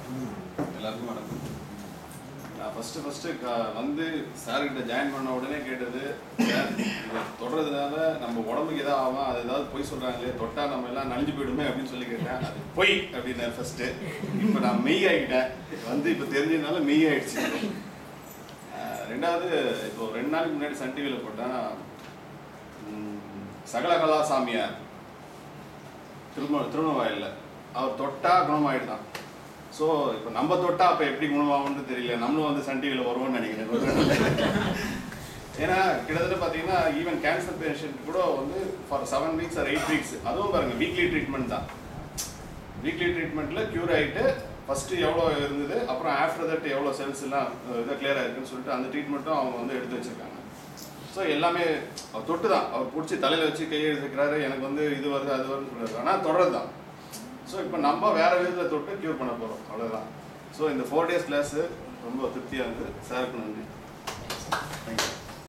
எல்லாருக்கும் வணக்கம் நான் ஃபஸ்ட்டு ஃபஸ்ட்டு வந்து சார்கிட்ட ஜாயின் பண்ண உடனே கேட்டது சார் இதை தொடுறதுனால நம்ம உடம்புக்கு எதாவது ஆகும் அது ஏதாவது பொய் சொல்கிறாங்களே தொட்டா நம்ம எல்லாம் நலிஞ்சு போயிடுமே அப்படின்னு சொல்லி கேட்டேன் அது பொய் அப்படின்னேன் ஃபஸ்ட்டு இப்போ நான் மெய் ஆகிட்டேன் வந்து இப்போ தெரிஞ்சதுனால மெய் ஆயிடுச்சு அஹ் ரெண்டாவது இப்போ ரெண்டு நாளைக்கு முன்னாடி சன் டிவியில் போட்டேன் உம், சகலகலா சாமியார் திரும திருமணவாயில் அவர் தொட்டா குணமாயிடுதான் ஸோ இப்போ நம்ம தொட்டா அப்போ எப்படி குணமாகும்னு தெரியல நம்மளும் வந்து சன் டிவியில் வருவோம்னு நினைக்கிறேன் கொஞ்ச நாள்ல. ஏன்னா கிட்டத்தட்ட பார்த்தீங்கன்னா ஈவன் கேன்சர் பேஷண்ட் கூட வந்து for seven weeks or eight weeks அதுவும் பாருங்க வீக்லி ட்ரீட்மெண்ட் தான் வீக்லி ட்ரீட்மெண்ட்டில் க்யூர் ஆகிட்டு ஃபஸ்ட்டு எவ்வளோ இருந்தது அப்புறம் ஆஃப்டர் தட் எவ்வளோ செல்ஸ் எல்லாம் இதாக கிளியர் ஆயிருக்குன்னு சொல்லிட்டு அந்த ட்ரீட்மெண்ட்டும் அவங்க வந்து எடுத்து வச்சிருக்காங்க ஸோ எல்லாமே அவர் தொட்டு தான் அவர் பிடிச்சி தலையில் வச்சு கையை எடுத்துக்கிறாரு எனக்கு வந்து இது வருது அது வருதுன்னு சொல்றாரு ஆனால் தொடர்றது தான் ஸோ இப்போ நம்ம வேற விதத்தில் தொட்டு க்யூர் பண்ண போகிறோம் அவ்வளோதான் ஸோ இந்த ஃபோர் டேஸ் கிளாஸு ரொம்ப திருப்தியாக இருந்தது சாருக்கு நன்றி தேங்க்யூ